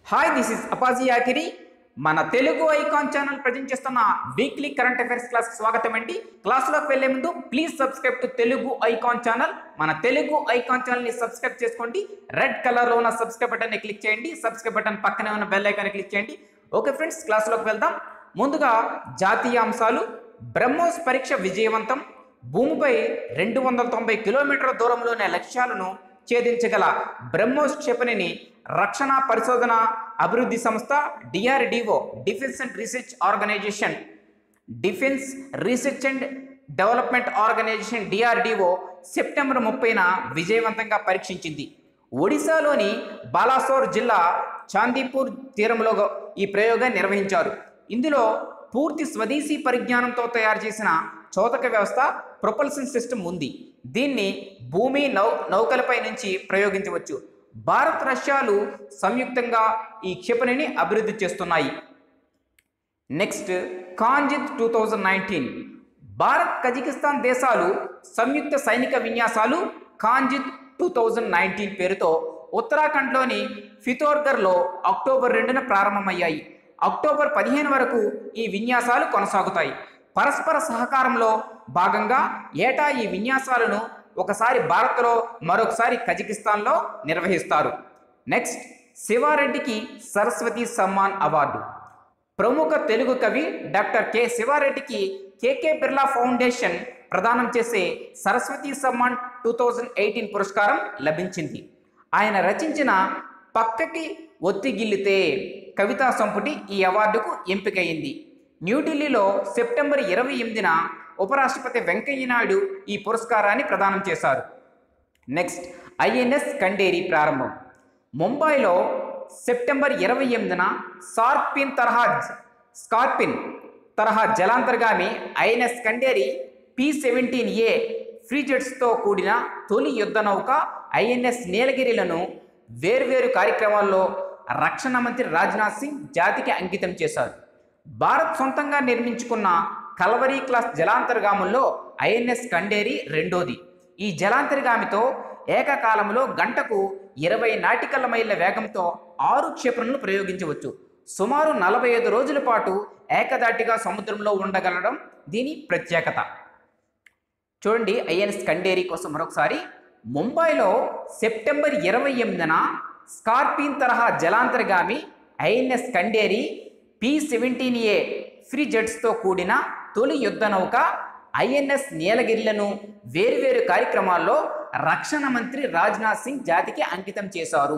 hi this is అపాజీ యాకిరి మన తెలుగు ఐకాన్ ఛానల్ ప్రజెంట్ చేస్తున్న వీక్లీ కరెంట్ అఫైర్స్ క్లాస్ స్వాగతం అండి క్లాస్లోకి వెళ్లే ముందు please subscribe to Telugu icon channel మన తెలుగు ఐకాన్ ఛానల్ ని సబ్స్క్రైబ్ చేసుకోండి రెడ్ కలర్ లో ఉన్న సబ్స్క్రైబ్ బటన్ ని క్లిక్ చేయండి సబ్స్క్రైబ్ బటన్ పక్కనే ఉన్న బెల్ ఐకాన్ క్లిక్ చేయండి ఓకే ఫ్రెండ్స్ క్లాస్లోకి వెళ్దాం ముందుగా జాతీయ అంశాలు బ్రహ్మోస్ పరీక్ష విజయవంతం భూమిపై రెండు వందల తొంభై కిలోమీటర్ల దూరంలోని లక్ష్యాలను ఛేదించగల బ్రహ్మోస్ క్షిపణిని రక్షణ పరిశోధన అభివృద్ధి సంస్థ DRDO defence and research organisation defence research and development organisation DRDO September ముప్పైన విజయవంతంగా పరీక్షించింది ఒడిశాలోని బాలాసోర్ జిల్లా చాందీపూర్ తీరంలో ఈ ప్రయోగాన్ని నిర్వహించారు ఇందులో పూర్తి స్వదేశీ పరిజ్ఞానంతో తయారు చేసిన చోదక వ్యవస్థ ప్రొపల్సన్ సిస్టమ్ ఉంది దీన్ని భూమి నౌ నౌకలపై నుంచి ప్రయోగించవచ్చు భారత్ రష్యాలు సంయుక్తంగా ఈ క్షిపణిని అభివృద్ధి చేస్తున్నాయి నెక్స్ట్ కాంజిత్ two thousand nineteen Bharat Kazakhstan దేశాలు సంయుక్త సైనిక విన్యాసాలు కాంజిత్ టూ థౌజండ్ నైన్టీన్ పేరుతో ఉత్తరాఖండ్లోని ఫితోర్గర్లో అక్టోబర్ రెండున ప్రారంభమయ్యాయి అక్టోబర్ పదిహేను వరకు ఈ విన్యాసాలు కొనసాగుతాయి పరస్పర సహకారంలో భాగంగా ఏటా ఈ విన్యాసాలను ఒకసారి భారత్లో మరొకసారి కజకిస్తాన్లో నిర్వహిస్తారు నెక్స్ట్ శివారెడ్డికి సరస్వతి సమ్మాన్ అవార్డు ప్రముఖ తెలుగు కవి డాక్టర్ కె శివారెడ్డికి కేకే బిర్లా ఫౌండేషన్ ప్రదానం చేసే Saraswati Samman two thousand eighteen పురస్కారం లభించింది ఆయన రచించిన పక్కకి ఒత్తిగిల్లితే కవితా సంపుటి ఈ అవార్డుకు ఎంపికయింది న్యూఢిల్లీలో సెప్టెంబర్ ఇరవై ఎనిమిదిన ఉపరాష్ట్రపతి వెంకయ్య నాయుడు ఈ పురస్కారాన్ని ప్రదానం చేశారు నెక్స్ట్ ఐఎన్ఎస్ కండేరి ప్రారంభం ముంబైలో సెప్టెంబర్ ఇరవై ఎనిమిదిన సార్పిన్ తరహా స్కార్పిన్ తరహా జలాంతర్గామి INS Khanderi P seventeen A ఫ్రీజెట్స్తో కూడిన తొలి యుద్ధ నౌక ఐఎన్ఎస్ నీలగిరిలను వేర్వేరు కార్యక్రమాల్లో రక్షణ మంత్రి రాజ్నాథ్ సింగ్ జాతికి అంకితం చేశారు భారత్ సొంతంగా నిర్మించుకున్న కల్వరీ క్లాస్ జలాంతర్గాముల్లో ఐఎన్ఎస్ కండేరి రెండోది ఈ జలాంతర్గామితో ఏకకాలంలో గంటకు ఇరవై నాటికల మైళ్ళ వేగంతో ఆరు క్షిపణులను ప్రయోగించవచ్చు సుమారు నలభై ఐదు రోజుల పాటు ఏకదాటిగా సముద్రంలో ఉండగలడం దీని ప్రత్యేకత చూడండి ఐఎన్ఎస్ కండేరి కోసం మరొకసారి ముంబైలో సెప్టెంబర్ ఇరవై ఎనిమిదిన స్కార్పిన్ తరహా జలాంతర్గామి INS Khanderi P seventeen A ఫ్రీ జెట్స్తో కూడిన తొలి యుద్ధ నౌక ఐఎన్ఎస్ నీలగిరిలను వేరువేరు కార్యక్రమాల్లో రక్షణ మంత్రి రాజ్నాథ్ సింగ్ జాతికి అంకితం చేశారు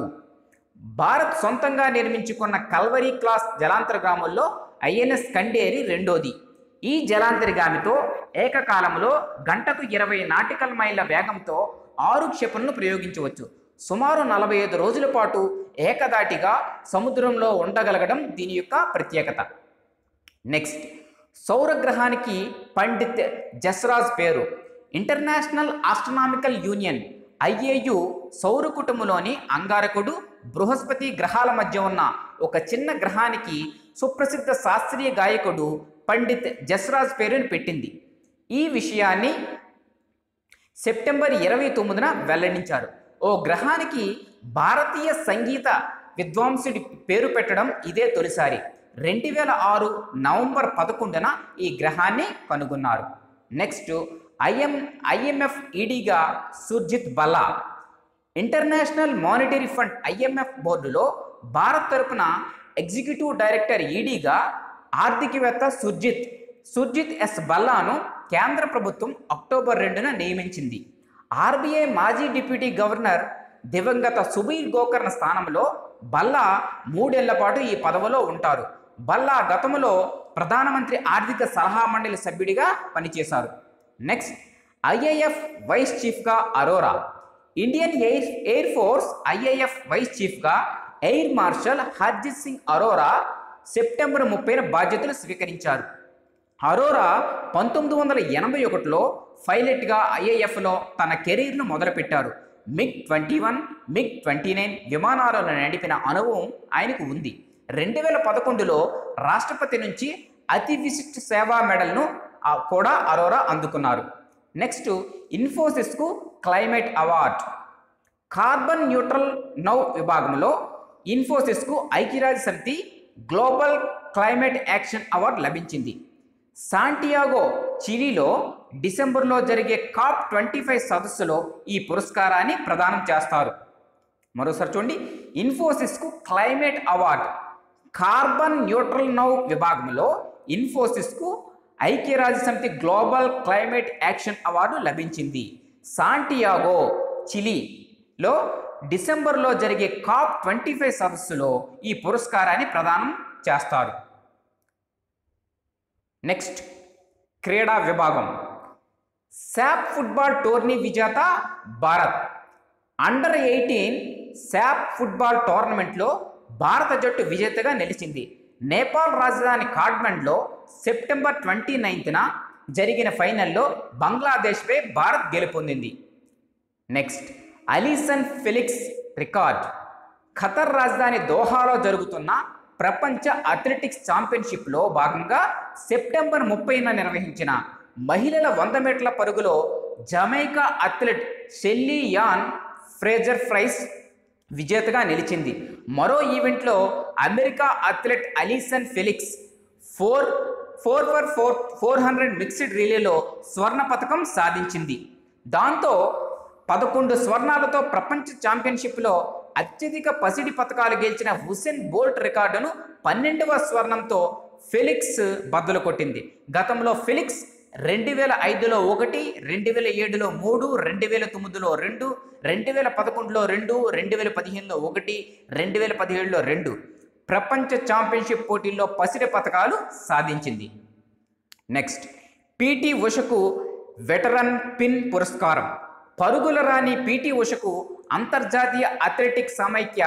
భారత్ సొంతంగా నిర్మించుకున్న కల్వరీ క్లాస్ జలాంతర్గాముల్లో ఐఎన్ఎస్ కండేరి రెండోది ఈ జలాంతర్గామితో ఏకకాలంలో గంటకు ఇరవై నాటికల్ మైళ్ళ వేగంతో ఆరు క్షిపణులను ప్రయోగించవచ్చు సుమారు నలభై ఐదు రోజుల పాటు ఏకదాటిగా సముద్రంలో ఉండగలగడం దీని యొక్క ప్రత్యేకత నెక్స్ట్ సౌరగ్రహానికి పండిత్ జస్రాజ్ పేరు ఇంటర్నేషనల్ ఆస్ట్రనామికల్ యూనియన్ ఐఏయు సౌర కుటుంబంలోని అంగారకుడు బృహస్పతి గ్రహాల మధ్య ఉన్న ఒక చిన్న గ్రహానికి సుప్రసిద్ధ శాస్త్రీయ గాయకుడు పండిత్ జస్రాజ్ పేరుని పెట్టింది ఈ విషయాన్ని సెప్టెంబర్ ఇరవై తొమ్మిదిన వెల్లడించారు ఓ గ్రహానికి భారతీయ సంగీత విద్వాంసుడి పేరు పెట్టడం ఇదే తొలిసారి రెండు వేల ఆరు నవంబర్ పదకొండున ఈ గ్రహాన్ని కనుగొన్నారు నెక్స్ట్ ఐఎం ఐఎంఎఫ్ ఈడీగా Surjit Bhalla international monetary fund IMF బోర్డులో భారత్ తరపున ఎగ్జిక్యూటివ్ డైరెక్టర్ ఈడీగా ఆర్థికవేత్త సుర్జిత్ సుర్జిత్ ఎస్ బల్లాను కేంద్ర ప్రభుత్వం అక్టోబర్ రెండున నియమించింది ఆర్బీఐ మాజీ డిప్యూటీ గవర్నర్ దివంగత సుబీర్ గోకర్ణ స్థానంలో బల్లా మూడేళ్ల పాటు ఈ పదవిలో ఉంటారు బల్లా గతంలో ప్రధానమంత్రి ఆర్థిక సలహా మండలి సభ్యుడిగా పనిచేశారు నెక్స్ట్ ఐఏఎఫ్ వైస్ చీఫ్గా Arora Indian air air force IAF vice చీఫ్గా air marshal Harjit Singh Arora September ముప్పైన బాధ్యతలు స్వీకరించారు అరోరా పంతొమ్మిది వందల ఎనభై ఒకటిలో పైలట్గా ఐఏఎఫ్లో తన కెరీర్ను మొదలుపెట్టారు MiG twenty one MiG twenty nine విమానాలను నడిపిన అనుభవం ఆయనకు ఉంది రెండు వేల పదకొండులో రాష్ట్రపతి నుంచి అతి విశిష్ట సేవా మెడల్ను ఆ, కూడా అరోరా అందుకున్నారు నెక్స్ట్ ఇన్ఫోసిస్కు climate award carbon neutral now విభాగంలో ఇన్ఫోసిస్కు ఐక్యరాజ్య సమితి గ్లోబల్ క్లైమేట్ యాక్షన్ అవార్డు లభించింది సాంటియాగో చిలీలో డిసెంబర్లో జరిగే కాప్ ట్వంటీ ఫైవ్ సదస్సులో ఈ పురస్కారాన్ని ప్రదానం చేస్తారు మరోసారి చూడండి ఇన్ఫోసిస్కు climate award carbon neutral now విభాగంలో ఇన్ఫోసిస్కు ఐక్యరాజ్య సమితి గ్లోబల్ క్లైమేట్ యాక్షన్ అవార్డు లభించింది సాంటియాగో చిలీలో డిసెంబర్లో జరిగే కాప్ ట్వంటీ ఫైవ్ సదస్సులో ఈ పురస్కారాన్ని ప్రదానం చేస్తారు నెక్స్ట్ క్రీడా విభాగం శాప్ ఫుట్బాల్ టోర్నీ విజేత Bharat under eighteen SAFF football టోర్నమెంట్లో భారత జట్టు విజేతగా నిలిచింది నేపాల్ రాజధాని కాడ్మండ్లో సెప్టెంబర్ ట్వంటీ నైన్త్న జరిగిన ఫైనల్లో బంగ్లాదేశ్పై భారత్ గెలుపొందింది next Allyson Felix record Qatar రాజధాని దోహాలో జరుగుతున్న ప్రపంచ అథ్లెటిక్స్ ఛాంపియన్షిప్లో భాగంగా సెప్టెంబర్ ముప్పైన నిర్వహించిన మహిళల వంద మీటర్ల పరుగులో Jamaica athlete Shelly Ann Fraser Pryce విజేతగా నిలిచింది మరో ఈవెంట్లో America athlete Allyson Felix four four for four four hundred mixed రిలేలో స్వర్ణ పథకం సాధించింది దాంతో పదకొండు స్వర్ణాలతో ప్రపంచ ఛాంపియన్షిప్లో అత్యధిక పసిడి పథకాలు గెలిచిన హుసేన్ బోల్ట్ రికార్డును పన్నెండవ స్వర్ణంతో ఫెలిక్స్ బద్దలు కొట్టింది గతంలో ఫెలిక్స్ రెండు వేల ఐదులో ఒకటి రెండు వేల ఏడులో మూడు రెండు వేల తొమ్మిదిలో రెండు రెండు వేల పదకొండులో రెండు రెండు వేల పదిహేనులో ఒకటి రెండు వేల పదిహేడులో రెండు ప్రపంచ ఛాంపియన్షిప్ పోటీల్లో పసిడి పథకాలు సాధించింది నెక్స్ట్ పిటి ఉషకు వెటరన్ పిన్ పురస్కారం పరుగుల రాణి పిటి ఉషకు అంతర్జాతీయ అథ్లెటిక్ సమైక్య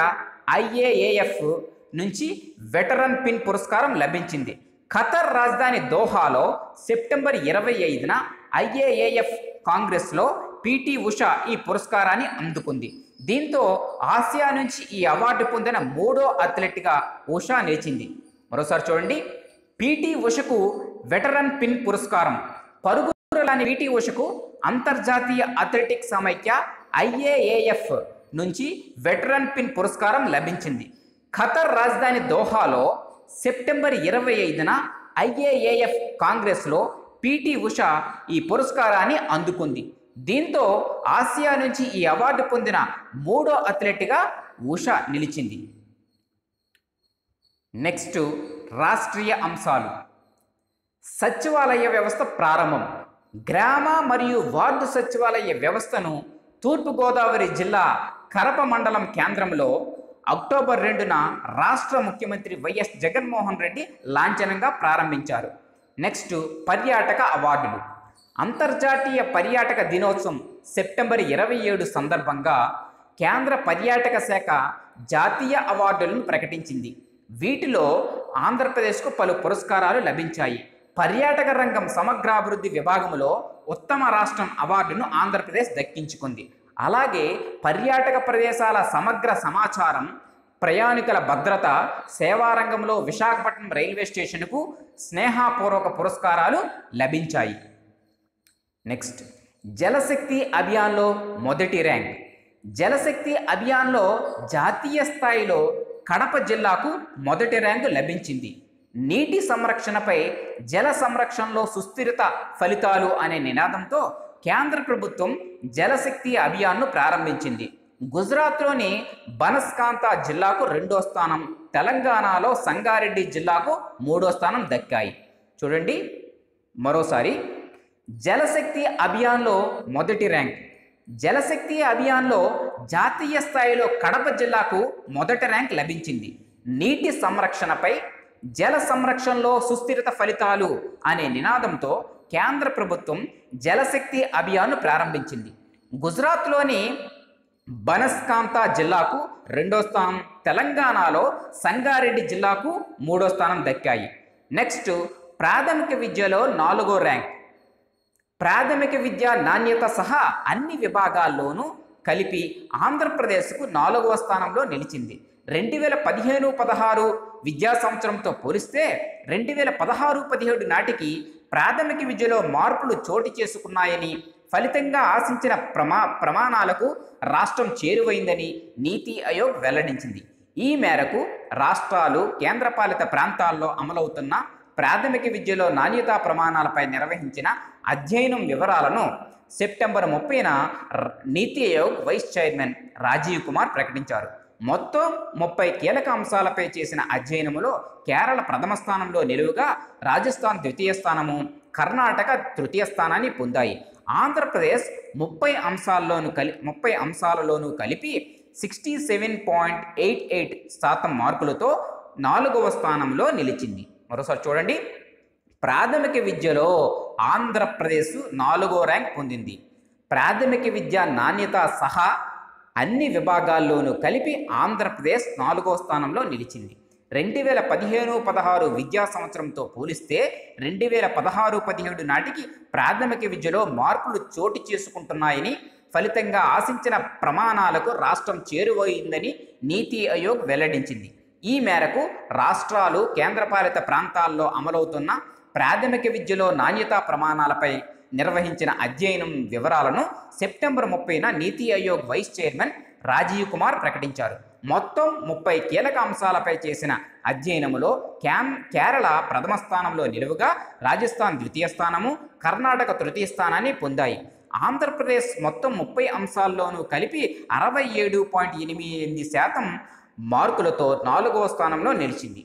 ఐఏఏఎఫ్ నుంచి వెటరన్ పిన్ పురస్కారం లభించింది ఖతర్ రాజధాని దోహాలో సెప్టెంబర్ ఇరవై ఐదున ఐఏఏఎఫ్ కాంగ్రెస్లో పిటి ఉష ఈ పురస్కారాన్ని అందుకుంది దీంతో ఆసియా నుంచి ఈ అవార్డు పొందిన మూడో అథ్లెట్గా ఉషా నిలిచింది మరోసారి చూడండి పిటి ఉషకు వెటరన్ పిన్ పురస్కారం పరుగులాని పిటి ఉషకు అంతర్జాతీయ అథ్లెటిక్ సమైక్య ఐఏఏఎఫ్ నుంచి వెటరన్ పిన్ పురస్కారం లభించింది ఖతర్ రాజధాని దోహాలో సెప్టెంబర్ ఇరవై ఐదున ఐఏఏఎఫ్ కాంగ్రెస్లో పిటి ఉష ఈ పురస్కారాన్ని అందుకుంది దీంతో ఆసియా నుంచి ఈ అవార్డు పొందిన మూడో అథ్లెట్గా ఉష నిలిచింది నెక్స్ట్ రాష్ట్రీయ అంశాలు సచివాలయ వ్యవస్థ ప్రారంభం గ్రామ మరియు వార్డు సచివాలయ వ్యవస్థను తూర్పుగోదావరి జిల్లా కరప మండలం కేంద్రంలో అక్టోబర్ రెండున రాష్ట్ర ముఖ్యమంత్రి వైఎస్ జగన్మోహన్ రెడ్డి లాంఛనంగా ప్రారంభించారు నెక్స్ట్ పర్యాటక అవార్డులు అంతర్జాతీయ పర్యాటక దినోత్సవం సెప్టెంబర్ ఇరవై ఏడు సందర్భంగా కేంద్ర పర్యాటక శాఖ జాతీయ అవార్డులను ప్రకటించింది వీటిలో ఆంధ్రప్రదేశ్కు పలు పురస్కారాలు లభించాయి పర్యాటక రంగం సమగ్రాభివృద్ధి విభాగంలో ఉత్తమ రాష్ట్రం అవార్డును ఆంధ్రప్రదేశ్ దక్కించుకుంది అలాగే పర్యాటక ప్రదేశాల సమగ్ర సమాచారం ప్రయాణికుల భద్రత సేవారంగంలో విశాఖపట్నం రైల్వే స్టేషన్కు స్నేహపూర్వక పురస్కారాలు లభించాయి నెక్స్ట్ జలశక్తి అభియాన్లో మొదటి ర్యాంక్ జలశక్తి అభియాన్లో జాతీయ స్థాయిలో కడప జిల్లాకు మొదటి ర్యాంకు లభించింది నీటి సంరక్షణపై జల సంరక్షణలో సుస్థిరత ఫలితాలు అనే నినాదంతో కేంద్ర ప్రభుత్వం జలశక్తి అభియాన్ను ప్రారంభించింది గుజరాత్లోని బనస్కాంత జిల్లాకు రెండో స్థానం తెలంగాణలో సంగారెడ్డి జిల్లాకు మూడో స్థానం దక్కాయి చూడండి మరోసారి జలశక్తి అభియాన్లో మొదటి ర్యాంక్ జలశక్తి అభియాన్లో జాతీయ స్థాయిలో కడప జిల్లాకు మొదటి ర్యాంక్ లభించింది నీటి సంరక్షణపై జల సంరక్షణలో సుస్థిరత ఫలితాలు అనే నినాదంతో కేంద్ర ప్రభుత్వం జలశక్తి అభియాన్ను ప్రారంభించింది గుజరాత్లోని బనస్కాంత జిల్లాకు రెండో స్థానం తెలంగాణలో సంగారెడ్డి జిల్లాకు మూడో స్థానం దక్కాయి నెక్స్ట్ ప్రాథమిక విద్యలో నాలుగో ర్యాంక్ ప్రాథమిక విద్య నాణ్యత సహా అన్ని విభాగాల్లోనూ కలిపి ఆంధ్రప్రదేశ్కు నాలుగవ స్థానంలో నిలిచింది రెండు వేల పదిహేను పదహారు విద్యా సంవత్సరంతో పోలిస్తే రెండు వేల పదహారు పదిహేడు నాటికి ప్రాథమిక విద్యలో మార్పులు చోటు చేసుకున్నాయని ఫలితంగా ఆశించిన ప్రమా ప్రమాణాలకు రాష్ట్రం చేరువైందని నీతి ఆయోగ్ వెల్లడించింది ఈ మేరకు రాష్ట్రాలు కేంద్రపాలిత ప్రాంతాల్లో అమలవుతున్న ప్రాథమిక విద్యలో నాణ్యతా ప్రమాణాలపై నిర్వహించిన అధ్యయనం వివరాలను సెప్టెంబర్ ముప్పైన ర- నీతి ఆయోగ్ వైస్ చైర్మన్ రాజీవ్ కుమార్ ప్రకటించారు మొత్తం ముప్పై కీలక అంశాలపై చేసిన అధ్యయనములో కేరళ ప్రథమ స్థానంలో నిలువుగా రాజస్థాన్ ద్వితీయ స్థానము కర్ణాటక తృతీయ స్థానాన్ని పొందాయి ఆంధ్రప్రదేశ్ ముప్పై అంశాల్లోనూ కలి ముప్పై అంశాలలోనూ కలిపి sixty seven point eight eight శాతం మార్కులతో నాలుగవ స్థానంలో నిలిచింది మరోసారి చూడండి ప్రాథమిక విద్యలో ఆంధ్రప్రదేశ్ నాలుగో ర్యాంక్ పొందింది ప్రాథమిక విద్య నాణ్యత సహా అన్ని విభాగాల్లోనూ కలిపి ఆంధ్రప్రదేశ్ నాలుగో స్థానంలో నిలిచింది రెండు వేల పదిహేను పదహారు విద్యా సంవత్సరంతో పోలిస్తే రెండు వేల పదహారు పదిహేడు నాటికి ప్రాథమిక విద్యలో మార్పులు చోటు చేసుకుంటున్నాయని ఫలితంగా ఆశించిన ప్రమాణాలకు రాష్ట్రం చేరువైందని నీతి ఆయోగ్ వెల్లడించింది ఈ మేరకు రాష్ట్రాలు కేంద్రపాలిత ప్రాంతాల్లో అమలవుతున్న ప్రాథమిక విద్యలో నాణ్యతా ప్రమాణాలపై నిర్వహించిన అధ్యయనం వివరాలను సెప్టెంబర్ ముప్పైన నీతి ఆయోగ్ వైస్ చైర్మన్ రాజీవ్ కుమార్ ప్రకటించారు మొత్తం ముప్పై కీలక అంశాలపై చేసిన అధ్యయనములో క్యాన్ కేరళ ప్రథమ స్థానంలో నిలువుగా రాజస్థాన్ ద్వితీయ స్థానము కర్ణాటక తృతీయ స్థానాన్ని పొందాయి ఆంధ్రప్రదేశ్ మొత్తం ముప్పై అంశాల్లోనూ కలిపి అరవై ఏడు పాయింట్ ఎనిమిది ఎనిమిది శాతం మార్కులతో నాలుగవ స్థానంలో నిలిచింది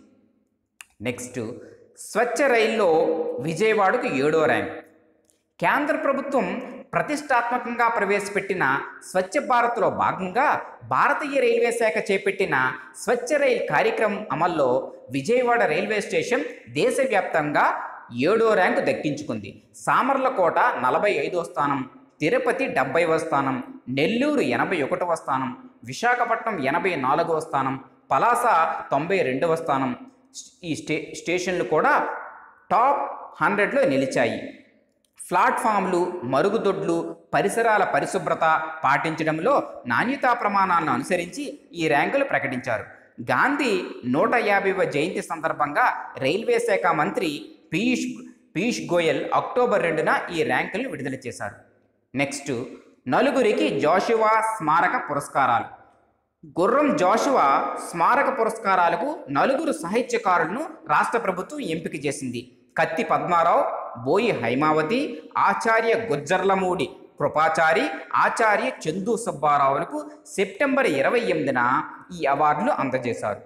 నెక్స్ట్ స్వచ్ఛ రైల్లో విజయవాడకు ఏడో ర్యాంక్ కేంద్ర ప్రభుత్వం ప్రతిష్టాత్మకంగా ప్రవేశపెట్టిన స్వచ్ఛ భారత్లో భాగంగా భారతీయ రైల్వే శాఖ చేపట్టిన స్వచ్ఛ రైల్ కార్యక్రమం అమల్లో విజయవాడ రైల్వే స్టేషన్ దేశవ్యాప్తంగా ఏడో ర్యాంకు దక్కించుకుంది సామర్లకోట నలభై ఐదో స్థానం తిరుపతి డెబ్బైవ స్థానం నెల్లూరు ఎనభై ఒకటవ స్థానం విశాఖపట్నం ఎనభై నాలుగవ స్థానం పలాస తొంభై రెండవ స్థానం ఈ స్టే స్టేషన్లు కూడా టాప్ హండ్రెడ్లో నిలిచాయి ప్లాట్ఫామ్లు మరుగుదొడ్లు పరిసరాల పరిశుభ్రత పాటించడంలో నాణ్యతా ప్రమాణాలను అనుసరించి ఈ ర్యాంకులు ప్రకటించారు గాంధీ నూట యాభైవ జయంతి సందర్భంగా రైల్వే శాఖ మంత్రి పీయూష్ పీయూష్ గోయల్ అక్టోబర్ రెండున ఈ ర్యాంకులను విడుదల చేశారు నెక్స్ట్ నలుగురికి జోషువా స్మారక పురస్కారాలు గుర్రం జోషువా స్మారక పురస్కారాలకు నలుగురు సాహిత్యకారులను రాష్ట్ర ప్రభుత్వం ఎంపిక చేసింది కత్తి పద్మారావు బోయి హైమావతి ఆచార్య గుజ్జర్లమూడి కృపాచారి ఆచార్య చందు సుబ్బారావులకు సెప్టెంబర్ ఇరవై ఎనిమిదిన ఈ అవార్డులు అందజేశారు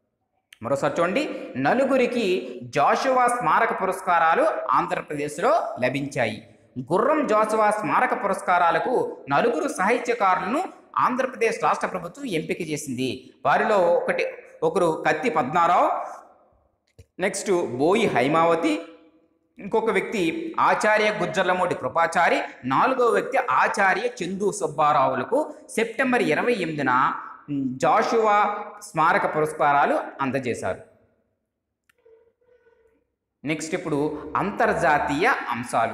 మరోసారి చూడండి నలుగురికి జాషువా స్మారక పురస్కారాలు ఆంధ్రప్రదేశ్లో లభించాయి గుర్రం జాషువా స్మారక పురస్కారాలకు నలుగురు సాహిత్యకారులను ఆంధ్రప్రదేశ్ రాష్ట్ర ప్రభుత్వం ఎంపిక చేసింది వారిలో ఒకటి ఒకరు కత్తి పద్మారావు నెక్స్ట్ బోయి హైమావతి ఇంకొక వ్యక్తి ఆచార్య గుజ్జర్లమూడి కృపాచారి నాలుగో వ్యక్తి ఆచార్య చందు సుబ్బారావులకు సెప్టెంబర్ ఇరవై ఎనిమిదిన మ్, జాషువా స్మారక పురస్కారాలు అందజేశారు నెక్స్ట్ ఇప్పుడు అంతర్జాతీయ అంశాలు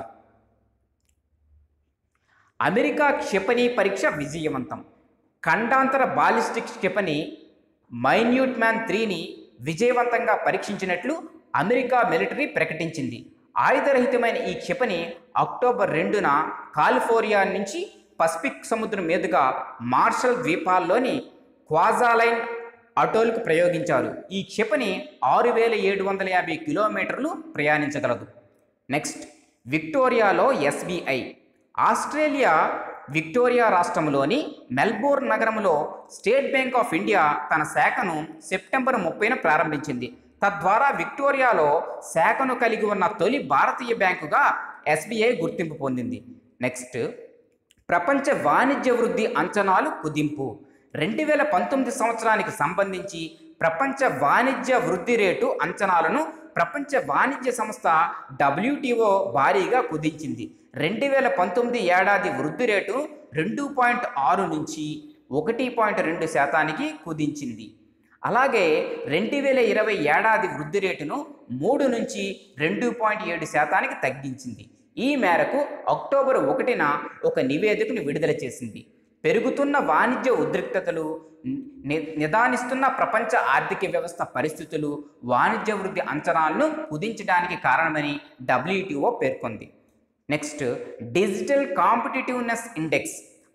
అమెరికా క్షిపణి పరీక్ష విజయవంతం ఖండాంతర బాలిస్టిక్ క్షిపణి మైన్యూట్ మ్యాన్ త్రీని విజయవంతంగా పరీక్షించినట్లు అమెరికా మిలిటరీ ప్రకటించింది ఆయుధరహితమైన ఈ క్షిపణి అక్టోబర్ రెండున కాలిఫోర్నియా నుంచి పసిఫిక్ సముద్రం మీదుగా మార్షల్ ద్వీపాల్లోని క్వాజాలైన్ అటోల్కు ప్రయోగించారు ఈ క్షిపణి ఆరు వేల ఏడు వందల యాభై కిలోమీటర్లు ప్రయాణించగలదు నెక్స్ట్ విక్టోరియాలో ఎస్బీఐ ఆస్ట్రేలియా విక్టోరియా రాష్ట్రంలోని మెల్బోర్న్ నగరంలో స్టేట్ బ్యాంక్ ఆఫ్ ఇండియా తన శాఖను సెప్టెంబర్ ముప్పైన ప్రారంభించింది తద్వారా విక్టోరియాలో శాఖను కలిగి ఉన్న తొలి భారతీయ బ్యాంకుగా ఎస్బీఐ గుర్తింపు పొందింది నెక్స్ట్ ప్రపంచ వాణిజ్య వృద్ధి అంచనాలు కుదింపు రెండు వేల పంతొమ్మిది సంవత్సరానికి సంబంధించి ప్రపంచ వాణిజ్య వృద్ధి రేటు అంచనాలను ప్రపంచ వాణిజ్య సంస్థ డబ్ల్యూటీఓ భారీగా కుదించింది రెండు వేల పంతొమ్మిది ఏడాది వృద్ధి రేటు రెండు పాయింట్ ఆరు నుంచి ఒకటి పాయింట్ రెండు శాతానికి కుదించింది అలాగే రెండు వేల ఇరవై ఏడాది వృద్ధి రేటును మూడు నుంచి రెండు పాయింట్ ఏడు శాతానికి తగ్గించింది ఈ మేరకు అక్టోబర్ ఒకటిన ఒక నివేదికను విడుదల చేసింది పెరుగుతున్న వాణిజ్య ఉద్రిక్తతలు ని- నిదానిస్తున్న ప్రపంచ ఆర్థిక వ్యవస్థ పరిస్థితులు వాణిజ్య వృద్ధి అంచనాలను కుదించడానికి కారణమని డబ్ల్యూటీఓ పేర్కొంది నెక్స్ట్ డిజిటల్ కాంపిటిటివ్నెస్ ఇండెక్స్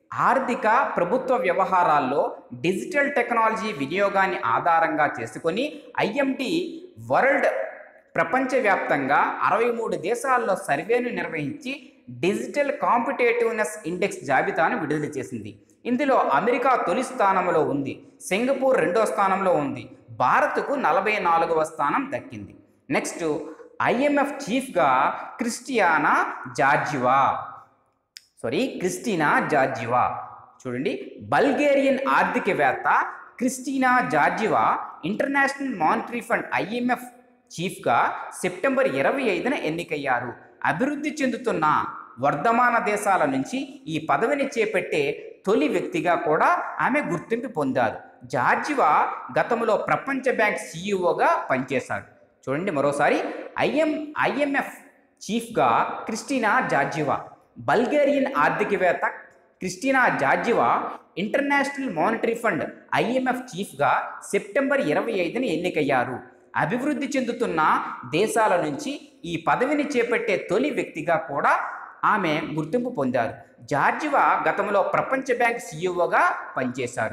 ఆర్థిక ప్రభుత్వ వ్యవహారాల్లో డిజిటల్ టెక్నాలజీ వినియోగాన్ని ఆధారంగా చేసుకొని ఐఎండి వరల్డ్ ప్రపంచవ్యాప్తంగా అరవై మూడు దేశాల్లో సర్వేను నిర్వహించి డిజిటల్ కాంపిటేటివ్నెస్ ఇండెక్స్ జాబితాను విడుదల చేసింది ఇందులో అమెరికా తొలి స్థానంలో ఉంది సింగపూర్ రెండో స్థానంలో ఉంది భారత్కు నలభై నాలుగవ స్థానం దక్కింది నెక్స్ట్ ఐఎంఎఫ్ చీఫ్గా Cristiana Georgieva sorry Kristina Georgieva చూడండి బల్గేరియన్ ఆర్థికవేత్త Kristina Georgieva international monetary fund IMF చీఫ్గా సెప్టెంబర్ ఇరవై ఐదున ఎన్నికయ్యారు అభివృద్ధి చెందుతున్న వర్ధమాన దేశాల నుంచి ఈ పదవిని చేపట్టే తొలి వ్యక్తిగా కూడా ఆమె గుర్తింపు పొందారు జార్జివా గతంలో ప్రపంచ బ్యాంక్ సీఈఓగా పనిచేశారు చూడండి మరోసారి ఐఎం ఐఎంఎఫ్ చీఫ్గా క్రిస్టినా జార్జివా బల్గేరియన్ ఆర్థికవేత్త Kristina Georgieva international monetary fund IMF చీఫ్గా సెప్టెంబర్ ఇరవై ఐదున ఎన్నికయ్యారు అభివృద్ధి చెందుతున్న దేశాల నుంచి ఈ పదవిని చేపట్టే తొలి వ్యక్తిగా కూడా ఆమె గుర్తింపు పొందారు జార్జివా గతంలో ప్రపంచ బ్యాంక్ సీఈఓగా పనిచేశారు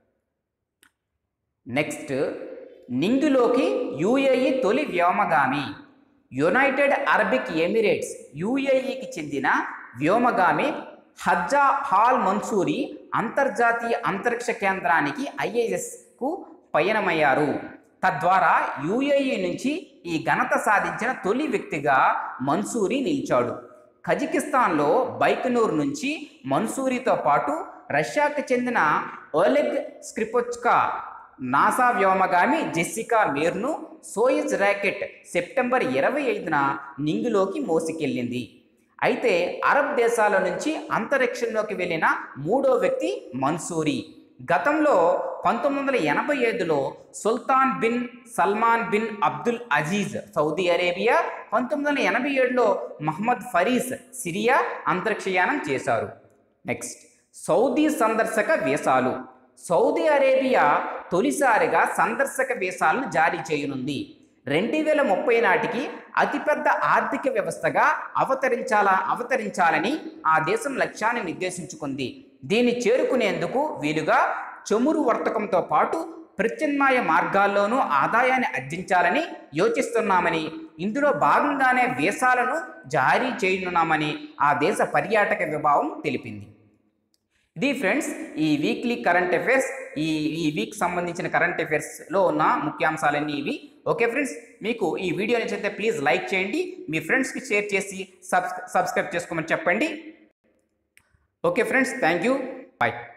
నెక్స్ట్ నింగిలోకి యుఏఈ తొలి వ్యోమగామి యునైటెడ్ అరబిక్ ఎమిరేట్స్ యుఏఈకి చెందిన వ్యోమగామి హజ్జా హాల్ మన్సూరి అంతర్జాతీయ అంతరిక్ష కేంద్రానికి ఐఏఎస్కు పయనమయ్యారు తద్వారా యుఏఈ నుంచి ఈ ఘనత సాధించిన తొలి వ్యక్తిగా మన్సూరి నిలిచాడు కజకిస్తాన్లో బైకనూర్ నుంచి మన్సూరితో పాటు రష్యాకు చెందిన ఒలెగ్ స్క్రిపోచ్కా నాసా వ్యోమగామి జెస్సికా మీర్ను సోయిజ్ ర్యాకెట్ సెప్టెంబర్ ఇరవై ఐదున నింగిలోకి మోసుకెళ్ళింది అయితే అరబ్ దేశాల నుంచి అంతరిక్షంలోకి వెళ్ళిన మూడో వ్యక్తి మన్సూరి గతంలో పంతొమ్మిది వందల ఎనభై ఐదులో Sultan bin Salman bin Abdul Aziz Saudi Arabia పంతొమ్మిది వందల ఎనభై ఏడులో మహమ్మద్ ఫరీస్ సిరియా అంతరిక్షయానం చేశారు నెక్స్ట్ సౌదీ సందర్శక వీసాలు సౌదీ అరేబియా తొలిసారిగా సందర్శక వీసాలను జారీ చేయనుంది రెండు వేల ముప్పై నాటికి అతిపెద్ద ఆర్థిక వ్యవస్థగా అవతరించాలా అవతరించాలని ఆ దేశం లక్ష్యాన్ని నిర్దేశించుకుంది దీన్ని చేరుకునేందుకు వీలుగా చమురు వర్తకంతో పాటు ప్రత్యామ్నాయ మార్గాల్లోనూ ఆదాయాన్ని ఆర్జించాలని యోచిస్తున్నామని ఇందులో భాగంగానే వీసాలను జారీ చేయనున్నామని ఆ దేశ పర్యాటక విభాగం తెలిపింది ఇది ఫ్రెండ్స్ ఈ వీక్లీ కరెంట్ అఫైర్స్ ఈ ఈ వీక్ సంబంధించిన కరెంట్ అఫైర్స్లో ఉన్న ముఖ్యాంశాలన్నీ ఇవి ఓకే ఫ్రెండ్స్ మీకు ఈ వీడియో నచ్చితే ప్లీజ్ లైక్ చేయండి మీ ఫ్రెండ్స్కి షేర్ చేసి సబ్స్ సబ్స్క్రైబ్ చేసుకోమని చెప్పండి okay friends thank you bye